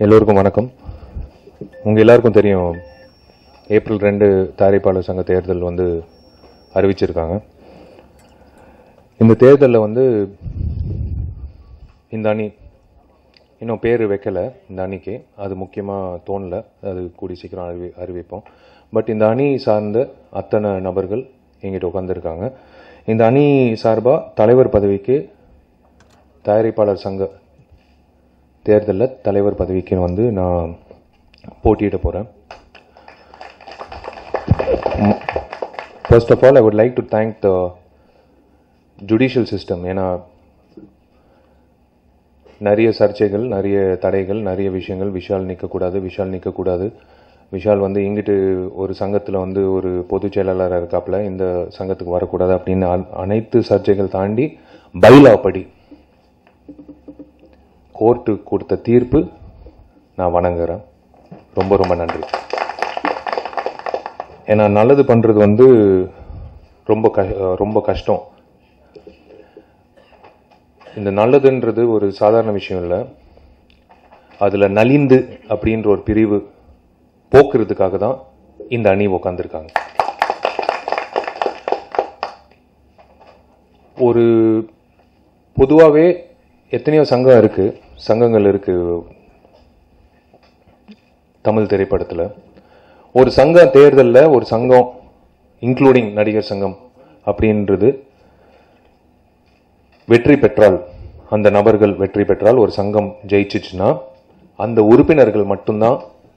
எல்லோருக்கும் வணக்கம் உங்கள் எல்லாருக்கும் தெரியும் ஏப்ரல் ரெண்டு தயாரிப்பாளர் சங்க தேர்தல் வந்து அறிவிச்சிருக்காங்க இந்த தேர்தலில் வந்து இந்த அணி இன்னும் பேர் வைக்கலை இந்த அணிக்கு அது முக்கியமாக தோணல அது கூடி சீக்கிரம் அறிவி அறிவிப்போம் பட் இந்த அணி சார்ந்த அத்தனை நபர்கள் எங்கிட்ட உட்காந்துருக்காங்க இந்த அணி சார்பாக தலைவர் பதவிக்கு தயாரிப்பாளர் சங்க தேர்தலில் தலைவர் பதவிக்கு வந்து நான் போட்டியிட போகிறேன் first of all I would like to thank the judicial system ஏன்னா நிறைய சர்ச்சைகள் நிறைய தடைகள் நிறைய விஷயங்கள் விஷால் நிற்கக்கூடாது விஷால் நிற்கக்கூடாது விஷால் வந்து இங்கிட்டு ஒரு சங்கத்தில் வந்து ஒரு பொதுச் செயலாளராக இருக்காப்புல இந்த சங்கத்துக்கு வரக்கூடாது அப்படின்னு அ- அனைத்து சர்ச்சைகள் தாண்டி பைலா படி கோர்ட்டு கொடுத்த தீர்ப்பு நான் வணங்குறேன் ரொம்ப ரொம்ப நன்றி ஏன்னா நல்லது பண்ணுறது வந்து ரொம்ப க ரொம்ப கஷ்டம் இந்த நல்லதுன்றது ஒரு சாதாரண விஷயம் இல்லை அதில் நலிந்து அப்படின்ற ஒரு பிரிவு போக்குறதுக்காக தான் இந்த அணி உக்காந்துருக்காங்க ஒரு பொதுவாகவே எத்தனையோ சங்கம் இருக்கு சங்கங்கள் இருக்கு தமிழ் திரைப்படத்தில் ஒரு சங்க தேர்தலில் ஒரு சங்கம் இன்க்ளூடிங் நடிகர் சங்கம் அப்படின்றது வெற்றி பெற்றால் அந்த நபர்கள் வெற்றி பெற்றால் ஒரு சங்கம் ஜெயிச்சிச்சுன்னா அந்த உறுப்பினர்கள் மட்டும்தான்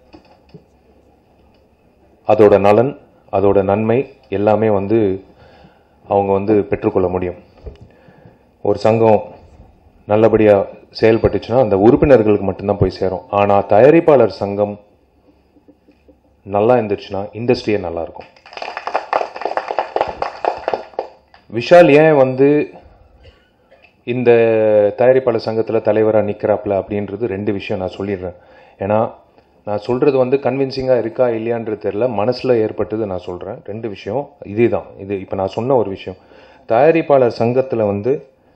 அதோட நலன் அதோட நன்மை எல்லாமே வந்து அவங்க வந்து பெற்றுக்கொள்ள முடியும் ஒரு சங்கம் நல்லபடியாக செயல்பட்டுச்சுன்னா அந்த உறுப்பினர்களுக்கு மட்டும்தான் போய் சேரும் ஆனால் தயாரிப்பாளர் சங்கம் நல்லா இருந்துச்சுன்னா இண்டஸ்ட்ரியே நல்லா இருக்கும் விஷால் ஏன் வந்து இந்த தயாரிப்பாளர் சங்கத்தில் தலைவராக நிற்கிறாப்புல அப்படின்றது ரெண்டு விஷயம் நான் சொல்லிடுறேன் ஏன்னா நான் சொல்கிறது வந்து கன்வின்சிங்காக இருக்கா இல்லையான்றது தெரியல மனசில் ஏற்பட்டது நான் சொல்கிறேன் ரெண்டு விஷயம் இதே தான் இது இப்போ நான் சொன்ன ஒரு விஷயம் தயாரிப்பாளர் சங்கத்தில் வந்து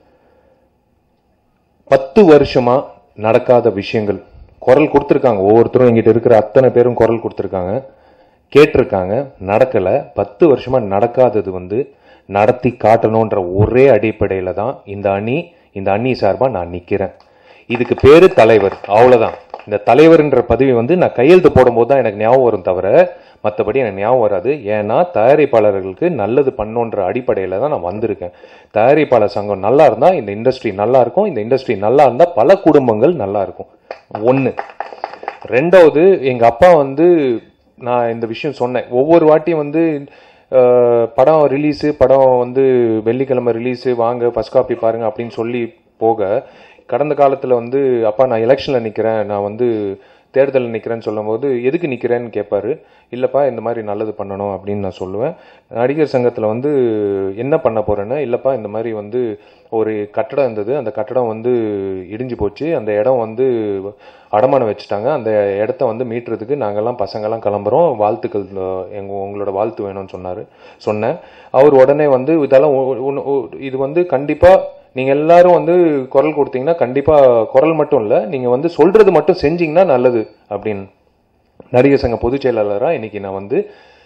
பத்து வருஷமா நடக்காத விஷயங்கள் குரல் கொடுத்துருக்காங்க ஒவ்வொருத்தரும் எங்கிட்ட இருக்கிற அத்தனை பேரும் குரல் கொடுத்துருக்காங்க கேட்டிருக்காங்க நடக்கல பத்து வருஷமா நடக்காதது வந்து நடத்தி காட்டணுன்ற ஒரே அடிப்படையில தான் இந்த அணி இந்த அணி சார்பா நான் நிக்கிறேன் இதுக்கு பேரு தலைவர் அவ்வளவுதான் இந்த தலைவர்ன்ற பதவி வந்து நான் கையெழுத்து போடும்போது தான் எனக்கு ஞாபகம் வரும் தவிர மற்றபடி எனக்கு ஞாபகம் வராது ஏன்னா தயாரிப்பாளர்களுக்கு நல்லது பண்ணோன்ற அடிப்படையில் தான் நான் வந்திருக்கேன் தயாரிப்பாளர் சங்கம் நல்லா இருந்தால் இந்த இண்டஸ்ட்ரி நல்லா இருக்கும் இந்த இண்டஸ்ட்ரி நல்லா இருந்தால் பல குடும்பங்கள் நல்லா இருக்கும் ஒன்று ரெண்டாவது எங்கள் அப்பா வந்து நான் இந்த விஷயம் சொன்னேன் ஒவ்வொரு வாட்டியும் வந்து அஹ், படம் ரிலீஸு படம் வந்து வெள்ளிக்கிழமை ரிலீஸு வாங்க ஃபஸ்ட் காப்பி பாருங்க அப்படின்னு சொல்லி போக கடந்த காலத்தில் வந்து அப்பா நான் எலெக்ஷனில் நிற்கிறேன் நான் வந்து தேர்தலில் நிற்கிறேன்னு சொல்லும்போது எதுக்கு நிற்கிறேன்னு கேட்பாரு இல்லைப்பா இந்த மாதிரி நல்லது பண்ணணும் அப்படின்னு நான் சொல்லுவேன் நடிகர் சங்கத்தில் வந்து என்ன பண்ண போறேன்னா இல்லைப்பா இந்த மாதிரி வந்து ஒரு கட்டடம் இருந்தது அந்த கட்டடம் வந்து இடிஞ்சு போச்சு அந்த இடம் வந்து அடமானம் வச்சுட்டாங்க அந்த இடத்த வந்து மீட்டுறதுக்கு நாங்கெல்லாம் பசங்கெல்லாம் கிளம்புறோம் வாழ்த்துக்கள் அஹ், எங்க உங்களோட வாழ்த்து வேணும்னு சொன்னார் சொன்னேன் அவர் உடனே வந்து இதெல்லாம் ஒ- ஒ- ஒ- இது வந்து கண்டிப்பாக நீங்கள் எல்லாரும் வந்து குரல் கொடுத்தீங்கன்னா கண்டிப்பாக குரல் மட்டும் இல்லை நீங்கள் வந்து சொல்கிறது மட்டும் செஞ்சீங்கன்னா நல்லது அப்படின்னு நடிகர் சங்க பொதுச் செயலாளராக இன்னைக்கு நான் வந்து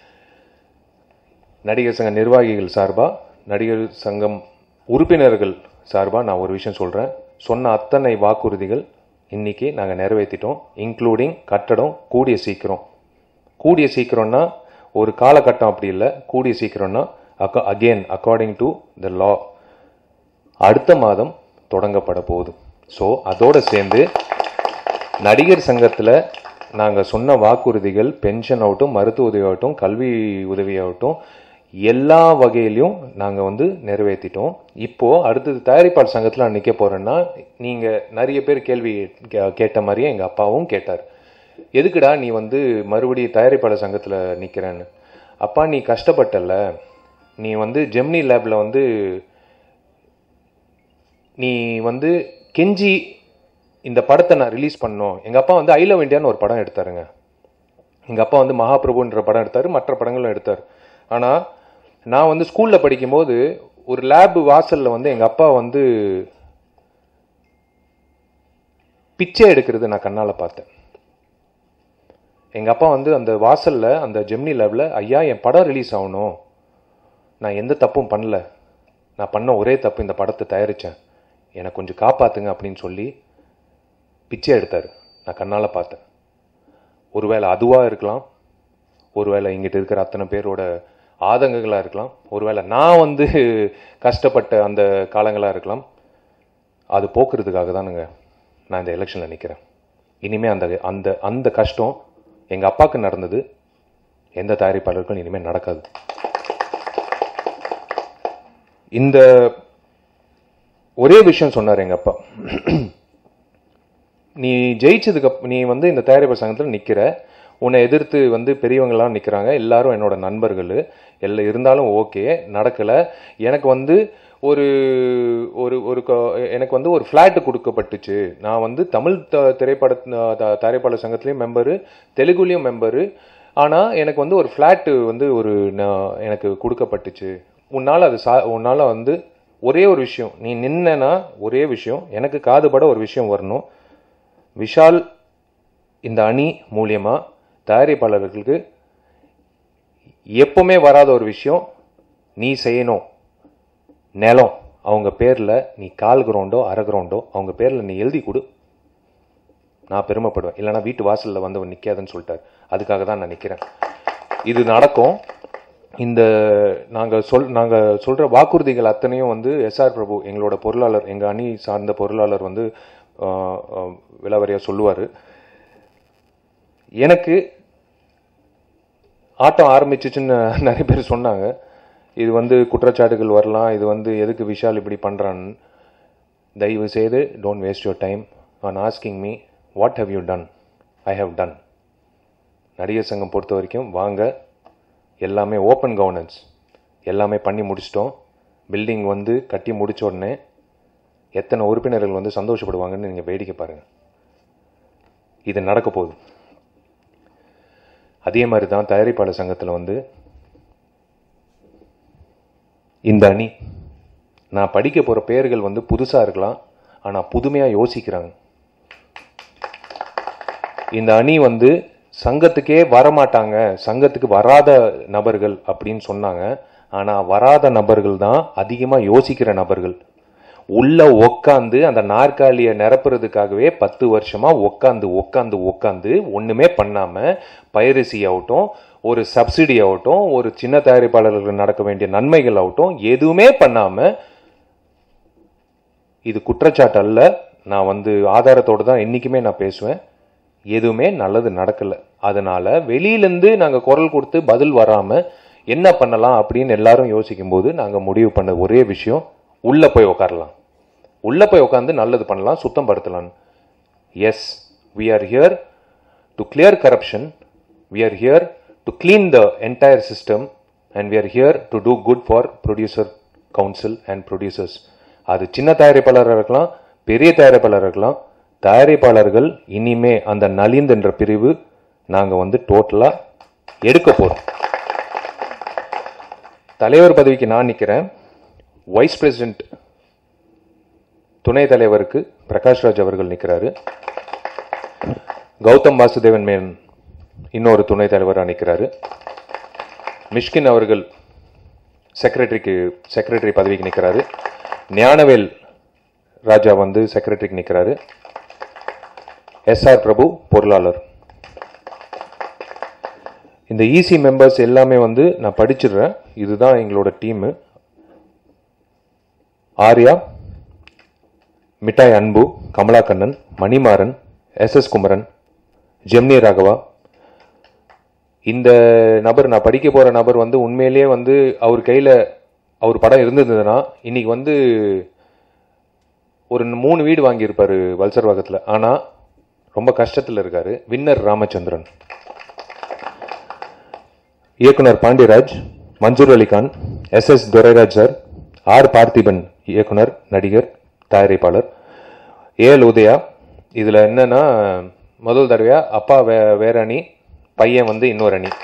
நடிகர் சங்க நிர்வாகிகள் சார்பாக நடிகர் சங்கம் உறுப்பினர்கள் சார்பாக நான் ஒரு விஷயம் சொல்கிறேன் சொன்ன அத்தனை வாக்குறுதிகள் இன்னைக்கு நாங்கள் நிறைவேற்றிட்டோம் இன்க்ளூடிங் கட்டடம் கூடிய சீக்கிரம் கூடிய சீக்கிரம்னா ஒரு காலகட்டம் அப்படி இல்லை கூடிய சீக்கிரம்னா again according to the law அடுத்த மாதம் தொடங்கப்பட போகுது ஸோ அதோட சேர்ந்து நடிகர் சங்கத்தில் நாங்கள் சொன்ன வாக்குறுதிகள் பென்ஷன் ஆகட்டும் மருத்துவ உதவி ஆகட்டும் கல்வி உதவியாகட்டும் எல்லா வகையிலையும் நாங்கள் வந்து நிறைவேற்றிட்டோம் இப்போ அடுத்தது தயாரிப்பாளர் சங்கத்தில் நான் நிற்க போறேன்னா நீங்கள் நிறைய பேர் கேள்வி கே- கேட்ட மாதிரியே எங்கள் அப்பாவும் கேட்டார் எதுக்குடா நீ வந்து மறுபடியும் தயாரிப்பாளர் சங்கத்தில் நிற்கிறேன்னு அப்பா நீ கஷ்டப்பட்டல நீ வந்து ஜெமினி லேபில் வந்து நீ வந்து கெஞ்சி இந்த படத்தை நான் ரிலீஸ் பண்ணோம் எங்கள் அப்பா வந்து ஐ லவ் இந்தியான்னு ஒரு படம் எடுத்தாருங்க எங்கள் அப்பா வந்து மகாபிரபுன்ற படம் எடுத்தார் மற்ற படங்களும் எடுத்தார் ஆனால் நான் வந்து ஸ்கூலில் படிக்கும்போது ஒரு லேப் வாசலில் வந்து எங்கள் அப்பா வந்து பிச்சை எடுக்கிறது நான் கண்ணால் பார்த்தேன் எங்கள் அப்பா வந்து அந்த வாசலில் அந்த ஜெமினி லேபில் ஐயா என் படம் ரிலீஸ் ஆகணும் நான் எந்த தப்பும் பண்ணல நான் பண்ண ஒரே தப்பு இந்த படத்தை தயாரித்தேன் எனக்கு கொஞ்சம் காப்பாத்துங்க அப்படின்னு சொல்லி பிச்சை எடுத்தார் நான் கண்ணால் பார்த்தேன் ஒருவேளை அதுவாக இருக்கலாம் ஒருவேளை இங்கிட்ட இருக்கிற அத்தனை பேரோட ஆதங்கங்களாக இருக்கலாம் ஒருவேளை நான் வந்து கஷ்டப்பட்ட அந்த காலங்களாக இருக்கலாம் அது போக்குறதுக்காக தானுங்க நான் இந்த எலெக்ஷனில் நிற்கிறேன் இனிமே அந்த அந்த அந்த கஷ்டம் எங்கள் அப்பாவுக்கு நடந்தது எந்த தயாரிப்பாளருக்கும் இனிமேல் நடக்காது இந்த ஒரே விஷயம் சொன்னார் எங்கள் அப்பா நீ ஜெயிச்சதுக்கு அப் நீ வந்து இந்த தயாரிப்பு சங்கத்தில் நிற்கிற உன்னை எதிர்த்து வந்து பெரியவங்களாம் நிற்கிறாங்க எல்லாரும் என்னோட நண்பர்கள் எல்லாம் இருந்தாலும் ஓகே நடக்கலை எனக்கு வந்து ஒரு ஒரு ஒரு க- எனக்கு வந்து ஒரு ஃப்ளாட் கொடுக்கப்பட்டுச்சு நான் வந்து தமிழ் த திரைப்பட த- தயாரிப்பாளர் சங்கத்துலேயும் மெம்பரு தெலுங்குலேயும் மெம்பரு ஆனால் எனக்கு வந்து ஒரு ஃப்ளாட்டு வந்து ஒரு நான் எனக்கு கொடுக்கப்பட்டுச்சு உன்னால் அது சா உன்னால் வந்து ஒரே ஒரு விஷயம் நீ நின்னனா ஒரே விஷயம் எனக்கு காதுபட ஒரு விஷயம் வரணும் விஷால் இந்த அணி மூலியமா தயாரிப்பாளர்களுக்கு எப்பவுமே வராத ஒரு விஷயம் நீ செய்யணும் நிலம் அவங்க பேர்ல நீ கால் கிரவுண்டோ அரை கிரவுண்டோ அவங்க பேர்ல நீ எழுதி கொடு நான் பெருமைப்படுவேன் இல்லைன்னா வீட்டு வாசல்ல வந்தவன் நிக்காதுன்னு சொல்லிட்டார் அதுக்காக தான் நான் நிக்கிறேன் இது நடக்கும் இந்த நாங்க சொல் நாங்க சொல்ற வாக்குறுதிகள் அத்தனையும் வந்து எஸ்ஆர் பிரபு எங்களோட பொருளாளர் எங்க அணி சார்ந்த பொருளாளர் வந்து ஆஹ், ஆஹ், விலாவரியா சொல்லுவாரு எனக்கு ஆட்டம் ஆரம்பிச்சிச்சுன்னு நிறைய பேர் சொன்னாங்க இது வந்து குற்றச்சாட்டுகள் வரலாம் இது வந்து எதுக்கு விஷால் இப்படி பண்றான்னு தயவு செய்து don't waste your time on asking me what have you done I have done நடிகர் சங்கம் பொறுத்த வரைக்கும் வாங்க எல்லாமே ஓப்பன் கவர்னன்ஸ் எல்லாமே பண்ணி முடிச்சிட்டோம் பில்டிங் வந்து கட்டி முடிச்ச உடனே எத்தனை உறுப்பினர்கள் வந்து சந்தோஷப்படுவாங்கன்னு நீங்கள் வேடிக்கை பாருங்கள் இது நடக்க போகுது அதே மாதிரி தான் தயாரிப்பாளர் சங்கத்தில் வந்து இந்த அணி நான் படிக்க போகிற பெயர்கள் வந்து புதுசாக இருக்கலாம் ஆனால் புதுமையாக யோசிக்கிறாங்க இந்த அணி வந்து சங்கத்துக்கே வரமாட்டாங்க சங்கத்துக்கு வராத நபர்கள் அப்படின்னு சொன்னாங்க ஆனா வராத நபர்கள் தான் அதிகமா யோசிக்கிற நபர்கள் உள்ள உக்காந்து அந்த நாற்காலியை நிரப்புறதுக்காகவே பத்து வருஷமா உக்காந்து உக்காந்து உக்காந்து ஒண்ணுமே பண்ணாம பைரசி ஆகட்டும் ஒரு சப்சிடி ஆகட்டும் ஒரு சின்ன தயாரிப்பாளர்களுக்கு நடக்க வேண்டிய நன்மைகள் ஆகட்டும் எதுவுமே பண்ணாம இது குற்றச்சாட்டு அல்ல நான் வந்து ஆதாரத்தோட தான் என்னைக்குமே நான் பேசுவேன் எதுவுமே நல்லது நடக்கல அதனால வெளியிலேருந்து நாங்க குரல் கொடுத்து பதில் வராம என்ன பண்ணலாம் அப்படின்னு எல்லாரும் யோசிக்கும் போது நாங்க முடிவு பண்ண ஒரே விஷயம் உள்ள போய் உட்காரலாம் உள்ள போய் உட்காந்து நல்லது பண்ணலாம் சுத்தம் படுத்தலாம் yes we are here to clear corruption we are here to clean the entire system and we are here to do good for producer council and producers அது சின்ன தயாரிப்பாளராக இருக்கலாம் பெரிய தயாரிப்பாளராக இருக்கலாம் தயாரிப்பாளர்கள் இனிமே அந்த நலிந்து என்ற பிரிவு நாங்க வந்து டோட்டலா எடுக்க போறோம் தலைவர் பதவிக்கு நான் நிக்கிறேன் வைஸ் பிரசிடென்ட் துணை தலைவருக்கு பிரகாஷ்ராஜ் அவர்கள் நிக்கிறாரு கௌதம் வாசுதேவன் மேன் இன்னொரு துணை தலைவராக நிக்கிறாரு மிஷ்கின் அவர்கள் செக்ரட்டரிக்கு செக்ரட்டரி பதவிக்கு நிக்கிறாரு ஞானவேல் ராஜா வந்து செக்ரட்டரிக்கு நிக்கிறாரு எஸ்ஆர் பிரபு பொருளாளர் இந்த இசி மெம்பர்ஸ் எல்லாமே வந்து நான் படிச்சிடுறேன் இதுதான் எங்களோட team Arya Mittai Anbu Kamalakannan Manimaran S S Kumaran Gemini Raghava இந்த நபர் நான் படிக்க போற நபர் வந்து உண்மையிலேயே வந்து அவர் கையில அவர் படம் இருந்ததுன்னா இன்னைக்கு வந்து ஒரு மூணு வீடு வாங்கியிருப்பாரு வல்சர்வாகத்தில் ஆனா ரொம்ப கஷ்டத்தில் இருக்காரு வின்னர் ராமச்சந்திரன் இயக்குனர் Pandiraj Mansoor Alikhan S S Durairaj sir R Parthiban இயக்குனர் நடிகர் தயாரிப்பாளர் ஏஎல் உதயா இதுல என்னன்னா முதல் தடவையா அப்பா வே வேற அணி பையன் வந்து இன்னொரு அணி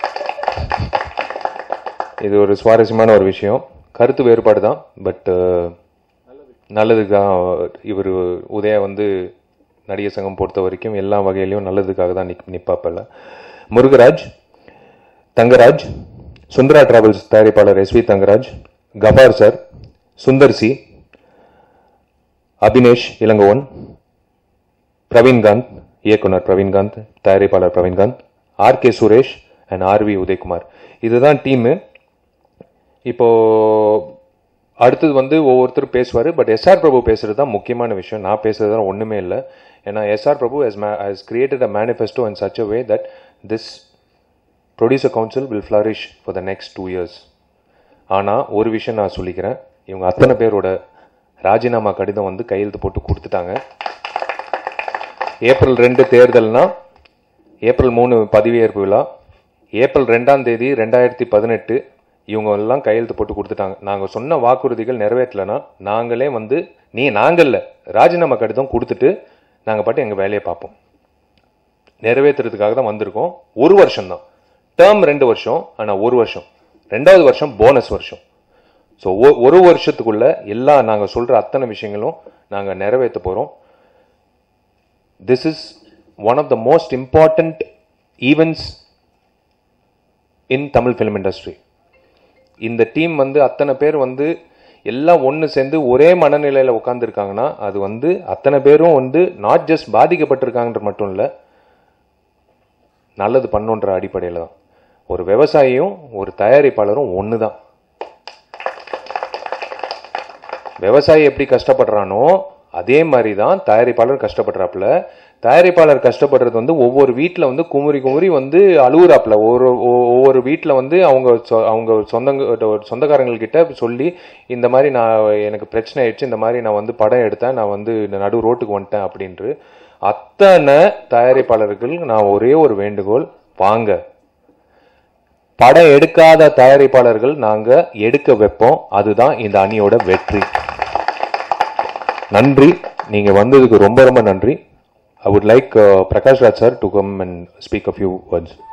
இது ஒரு சுவாரஸ்யமான ஒரு விஷயம் கருத்து வேறுபாடு தான் பட் நல்லதுக்காக இவர் உதயா வந்து நடிகர் சங்கம் பொறுத்த வரைக்கும் எல்லா வகையிலையும் நல்லதுக்காக தான் நிப் நிப்பாப்பல முருகராஜ் தங்கராஜ் சுந்தரா டிராவல்ஸ் தயாரிப்பாளர் S V Thangaraj Kabar sir Sundar C Abinesh Ilangovan Praveenkanth இயக்குனர் பிரவீன்காந்த் தயாரிப்பாளர் Praveenkanth R K Suresh and R V Udhayakumar இதுதான் டீமு இப்போ அடுத்தது வந்து ஒவ்வொருத்தரும் பேசுவார் பட் எஸ்ஆர் பிரபு பேசுறது தான் முக்கியமான விஷயம் நான் பேசுறது தான் ஒன்றுமே இல்லை ஏன்னா SR Prabhu has has created a manifesto in such a way that this producer council will flourish for the next two years ஆனால் ஒரு விஷயம் நான் சொல்லிக்கிறேன் இவங்க அத்தனை பேரோட ராஜினாமா கடிதம் வந்து கையெழுத்து போட்டு கொடுத்துட்டாங்க ஏப்ரல் ரெண்டு தேர்தல்னா ஏப்ரல் மூணு பதவியேற்பு விழா ஏப்ரல் ரெண்டாம் தேதி ரெண்டாயிரத்தி பதினெட்டு இவங்க எல்லாம் கையெழுத்து போட்டு கொடுத்துட்டாங்க நாங்கள் சொன்ன வாக்குறுதிகள் நிறைவேற்றலைன்னா நாங்களே வந்து நீ நாங்கள்ல ராஜினாமா கடிதம் கொடுத்துட்டு நாங்கள் பாட்டு எங்கள் வேலையை பார்ப்போம் நிறைவேற்றுறதுக்காக தான் வந்திருக்கோம் ஒரு வருஷம் தான் டேர்ம் ரெண்டு வருஷம் ஆனால் ஒரு வருஷம் ரெண்டாவது வருஷம் போனஸ் வருஷம் ஸோ ஒரு வருஷத்துக்குள்ள எல்லா நாங்கள் சொல்கிற அத்தனை விஷயங்களும் நாங்கள் நிறைவேற்ற போகிறோம் this is one of the most important events in Tamil film industry இந்த டீம் வந்து அத்தனை பேர் வந்து எல்லாம் ஒன்று சேர்ந்து ஒரே மனநிலையில் உட்காந்துருக்காங்கன்னா அது வந்து அத்தனை பேரும் வந்து நாட் ஜஸ்ட் பாதிக்கப்பட்டிருக்காங்கன்ற மட்டும் இல்லை நல்லது பண்ணுன்ற அடிப்படையில் தான் ஒரு விவசாயியும் ஒரு தயாரிப்பாளரும் ஒன்று தான் விவசாயி எப்படி கஷ்டப்படுறானோ அதே மாதிரி தான் தயாரிப்பாளர் கஷ்டப்படுறாப்புல தயாரிப்பாளர் கஷ்டப்படுறது வந்து ஒவ்வொரு வீட்டில் வந்து குமுறி குமுறி வந்து அழுகுறாப்புல ஒரு ஒ- ஒவ்வொரு வீட்டில் வந்து அவங்க சொ- அவங்க சொந்தங்க சொந்தக்காரங்கக்கிட்ட சொல்லி இந்த மாதிரி நான் எனக்கு பிரச்சனை ஆயிடுச்சு இந்த மாதிரி நான் வந்து படம் எடுத்தேன் நான் வந்து இந்த நடு ரோட்டுக்கு வந்துட்டேன் அப்படின்ட்டு அத்தனை தயாரிப்பாளர்கள் நான் ஒரே ஒரு வேண்டுகோள் வாங்க படம் எடுக்காத தயாரிப்பாளர்கள் நாங்க எடுக்க வைப்போம் அதுதான் இந்த அணியோட வெற்றி நன்றி நீங்க வந்ததுக்கு ரொம்ப ரொம்ப நன்றி I would like Prakash Raj sir to come and speak a few words